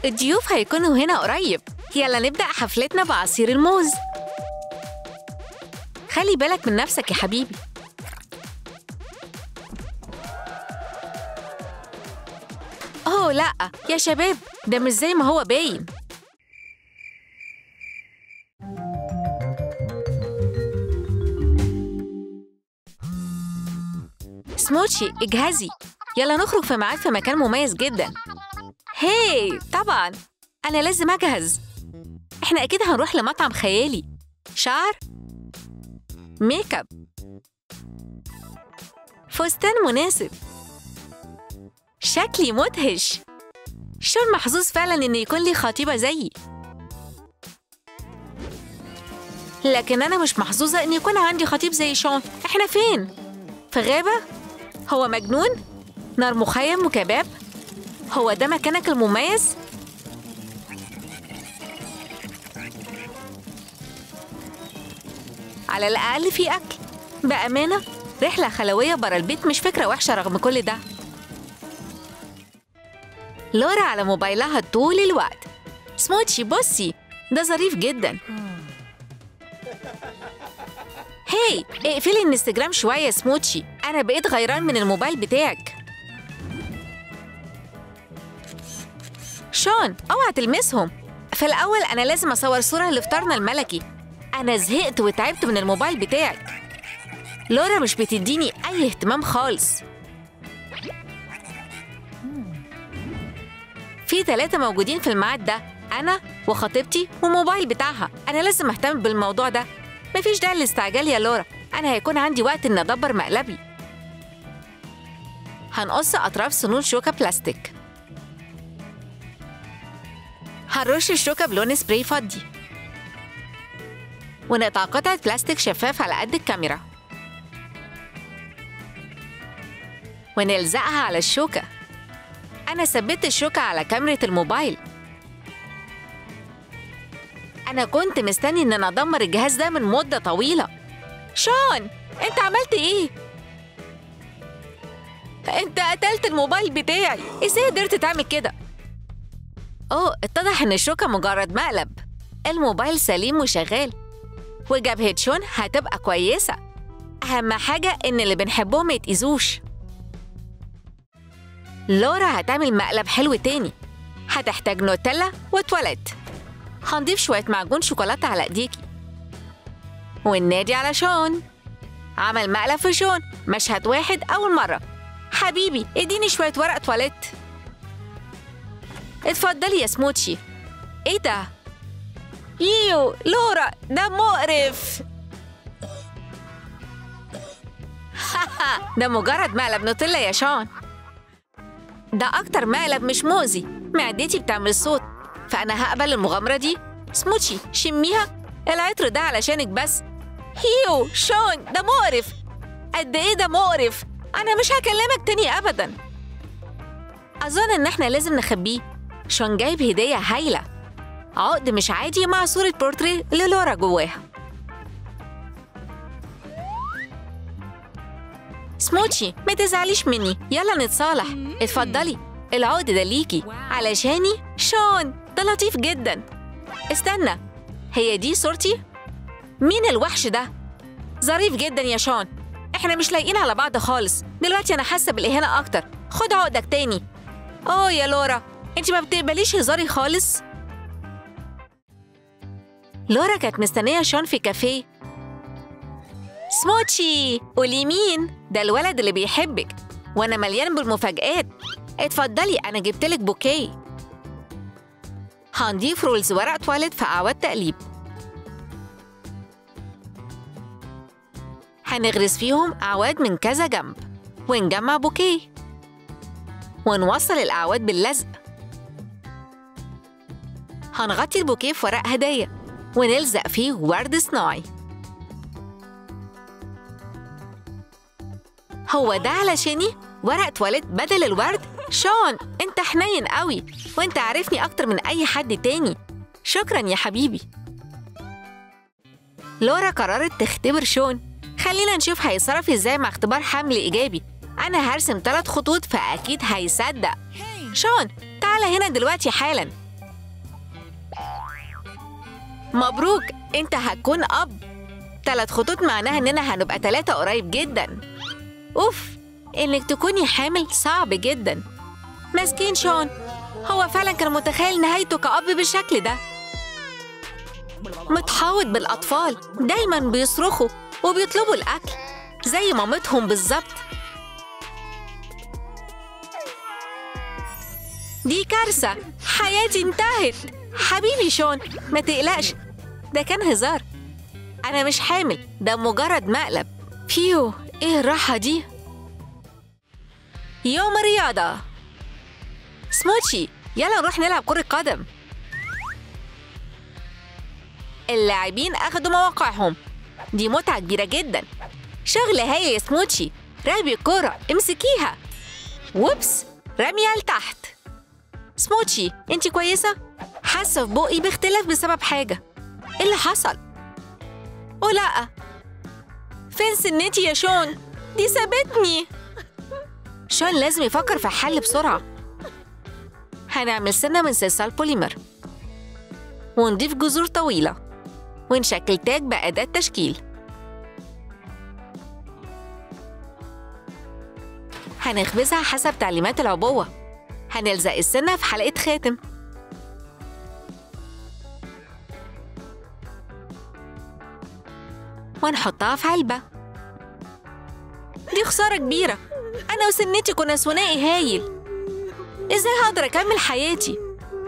الضيوف هيكونوا هنا قريب يلا نبدأ حفلتنا بعصير الموز خلي بالك من نفسك يا حبيبي أوه لأ يا شباب ده مش زي ما هو باين سموتشي اجهزي يلا نخرج في ميعاد في مكان مميز جدا هاي طبعا أنا لازم أجهز إحنا أكيد هنروح لمطعم خيالي شعر ميك اب فستان مناسب شكلي مدهش شون محظوظ فعلا إن يكون لي خطيبة زيي لكن أنا مش محظوظة إن يكون عندي خطيب زي شون إحنا فين؟ في غابة؟ هو مجنون؟ نار مخيم وكباب؟ هو ده مكانك المميز؟ على الأقل في أكل بأمانة رحلة خلوية برا البيت مش فكرة وحشة رغم كل ده لورا على موبايلها طول الوقت سموتشي بصي ده ظريف جدا هاي اقفلي الانستجرام شوية يا سموتشي أنا بقيت غيران من الموبايل بتاعك شون اوعى تلمسهم في الأول أنا لازم أصور صورة لفطارنا الملكي أنا زهقت وتعبت من الموبايل بتاعك لورا مش بتديني أي اهتمام خالص في ثلاثة موجودين في الميعاد ده أنا وخطيبتي وموبايل بتاعها أنا لازم أهتم بالموضوع ده مفيش داعي للاستعجال يا لورا أنا هيكون عندي وقت إن أدبر مقلبي هنقص أطراف سنون شوكة بلاستيك هنرش الشوكة بلون سبراي فضي ونقطع قطعة بلاستيك شفاف على قد الكاميرا ونلزقها على الشوكة أنا ثبت الشوكة على كاميرا الموبايل أنا كنت مستني إن أنا أدمر الجهاز ده من مدة طويلة شون أنت عملت إيه؟ أنت قتلت الموبايل بتاعي إزاي قدرت تعمل كده؟ أوه اتضح إن الشوكة مجرد مقلب الموبايل سليم وشغال وجبهة شون هتبقى كويسة أهم حاجة إن اللي بنحبهم ميتأذوش لورا هتعمل مقلب حلو تاني هتحتاج نوتيلا وتواليت هنضيف شوية معجون شوكولاتة على إيديكي والنادي على شون عمل مقلب في شون مشهد واحد أول مرة حبيبي اديني شوية ورق تواليت اتفضلي يا سموتشي ايه ده؟ يو لورا ده مقرف ده مجرد مقلب نوتيلا يا شون ده أكتر مقلب مش مؤذي معدتي بتعمل صوت فأنا هقبل المغامرة دي سموتشي شميها العطر ده علشانك بس هيو شون ده مقرف قد إيه ده مقرف أنا مش هكلمك تاني أبدا أظن إن إحنا لازم نخبيه شون جايب هدية هايلة عقد مش عادي مع صورة بورتري للورا جواها سموتشي ما تزعليش مني يلا نتصالح اتفضلي العقد ده ليكي علشاني شون ده لطيف جدا استنى هي دي صورتي مين الوحش ده ظريف جدا يا شون احنا مش لايقين على بعض خالص دلوقتي انا حاسه بالاهانه اكتر خد عقدك تاني اوه يا لورا انت ما بتقبليش هزاري خالص لورا كانت مستنيه شون في كافيه سموتشي قولي مين ده الولد اللي بيحبك وانا مليان بالمفاجآت اتفضلي انا جبتلك بوكيه هنضيف رولز ورق تواليت في اعواد تقليب هنغرس فيهم اعواد من كذا جنب ونجمع بوكيه ونوصل الاعواد باللزق هنغطي البوكيه في ورق هدايا ونلزق فيه ورد صناعي هو ده علشاني ورق تواليت بدل الورد شون انت حنين قوي وانت عارفني اكتر من اي حد تاني شكرا يا حبيبي لورا قررت تختبر شون خلينا نشوف هيتصرف ازاي مع اختبار حمل ايجابي انا هرسم ثلاث خطوط فاكيد هيصدق شون تعالى هنا دلوقتي حالا مبروك انت هتكون اب تلات خطوط معناها اننا هنبقى تلاتة قريب جدا اوف انك تكوني حامل صعب جدا مسكين شون هو فعلا كان متخيل نهايته كأب بالشكل ده متحوط بالأطفال دايما بيصرخوا وبيطلبوا الأكل زي مامتهم بالظبط دي كارثة حياتي انتهت حبيبي شون ما تقلقش ده كان هزار أنا مش حامل ده مجرد مقلب فيو إيه الراحة دي يوم الرياضة سموتشي يلا نروح نلعب كرة قدم اللاعبين أخدوا مواقعهم دي متعة كبيرة جدا شغل هاي يا سموتشي رمي الكرة امسكيها ووبس رميها لتحت سموتشي انت كويسة؟ حاسة في بقي باختلاف بسبب حاجة ايه اللي حصل؟ أو لأ فين سنتي يا شون؟ دي سابتني شون لازم يفكر في حل بسرعة هنعمل سنة من صلصال بوليمر ونضيف جذور طويلة ونشكل تاج بأداة تشكيل هنخبزها حسب تعليمات العبوة هنلزق السنة في حلقة خاتم ونحطها في علبة دي خسارة كبيرة أنا وسنتي كنا ثنائي هايل إزاي هقدر أكمل حياتي؟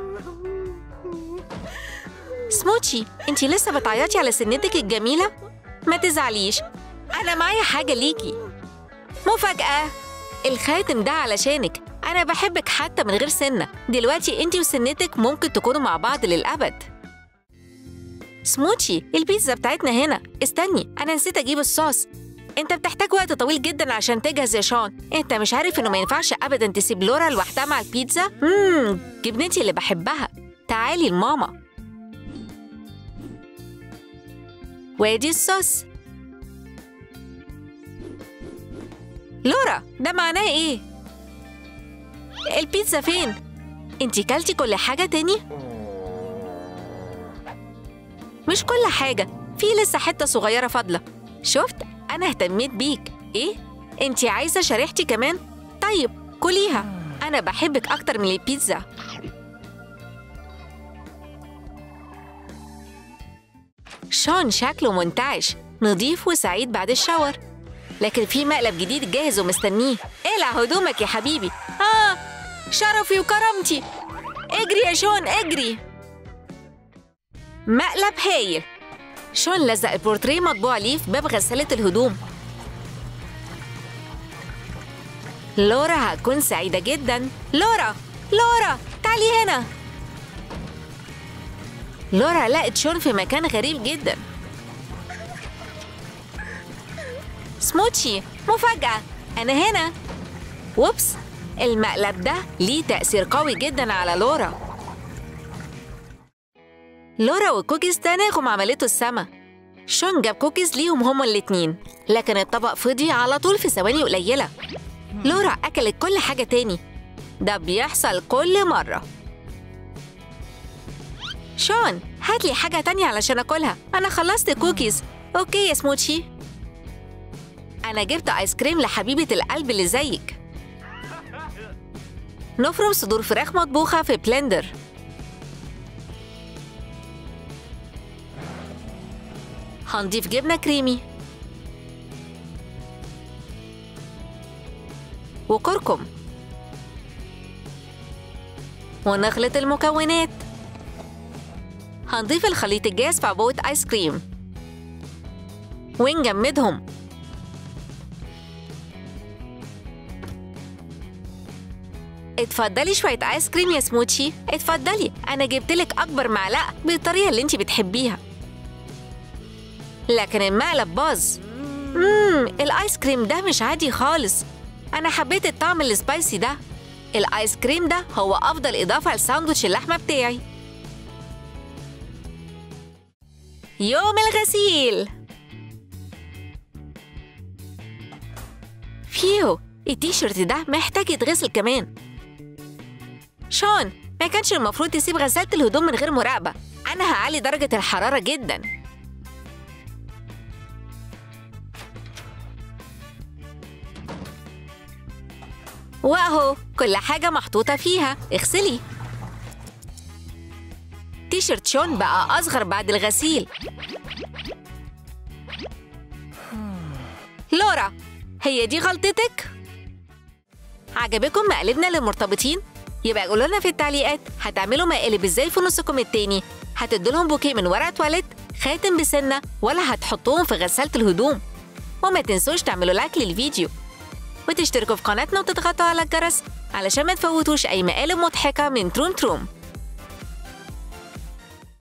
سموتشي انتي لسه بتعيطي على سنتك الجميلة؟ ما تزعليش أنا معايا حاجة ليكي مفاجأة الخاتم ده علشانك أنا بحبك حتى من غير سنة دلوقتي انتي وسنتك ممكن تكونوا مع بعض للأبد سموتشي البيتزا بتاعتنا هنا استني أنا نسيت أجيب الصوص انت بتحتاج وقت طويل جدا عشان تجهز يا شون انت مش عارف انه ما ينفعش ابدا تسيب لورا لوحدها مع البيتزا امم جبنتي اللي بحبها تعالي لماما وادي الصوص لورا ده معناه ايه البيتزا فين انتي كلتي كل حاجه تاني مش كل حاجه في لسه حته صغيره فاضله شفت انا اهتميت بيك ايه انتي عايزه شريحتي كمان طيب كليها انا بحبك اكتر من البيتزا شون شكله منتعش نضيف وسعيد بعد الشاور لكن في مقلب جديد جاهز ومستنيه اقلع هدومك يا حبيبي اه شرفي وكرامتي اجري يا شون اجري مقلب هايل شون لزق البورتريه مطبوع ليه في باب غسالة الهدوم لورا هتكون سعيدة جدا لورا لورا تعالي هنا لورا لقت شون في مكان غريب جدا سموتشي مفاجأة أنا هنا ووبس المقلب ده ليه تأثير قوي جدا على لورا لورا وكوكيز تناغم عملته السما شون جاب كوكيز ليهم هما الاتنين لكن الطبق فضي على طول في ثواني قليلة لورا أكلت كل حاجة تاني ده بيحصل كل مرة شون هاتلي حاجة تانية علشان أكلها أنا خلصت كوكيز أوكي يا سموتشي أنا جبت آيس كريم لحبيبة القلب اللي زيك نفرم صدور فراخ مطبوخة في بلندر هنضيف جبنة كريمي وكركم ونخلط المكونات هنضيف الخليط الجاهز في عبوة آيس كريم ونجمدهم اتفضلي شوية آيس كريم يا سموتشي اتفضلي أنا جبتلك أكبر معلقة بالطريقة اللي انتي بتحبيها لكن المقلب باظ مم الآيس كريم ده مش عادي خالص أنا حبيت الطعم السبايسي ده الآيس كريم ده هو أفضل إضافة لساندوتش اللحمة بتاعي يوم الغسيل فيو التيشيرت ده محتاج يتغسل كمان شون ما كانش المفروض تسيب غسالة الهدوم من غير مراقبة أنا هعلي درجة الحرارة جدا وأهو كل حاجة محطوطة فيها اغسلي تيشرت شون بقى أصغر بعد الغسيل لورا هي دي غلطتك؟ عجبكم مقالبنا للمرتبطين؟ يبقى قولوا لنا في التعليقات هتعملوا مقالب ازاي في نصكم التاني؟ هتدولهم بوكيه من ورقة تواليت خاتم بسنة ولا هتحطوهم في غسالة الهدوم؟ وما تنسوش تعملوا لايك للفيديو وتشتركوا في قناتنا وتضغطوا على الجرس علشان ما تفوتوش أي مقالب مضحكة من تروم تروم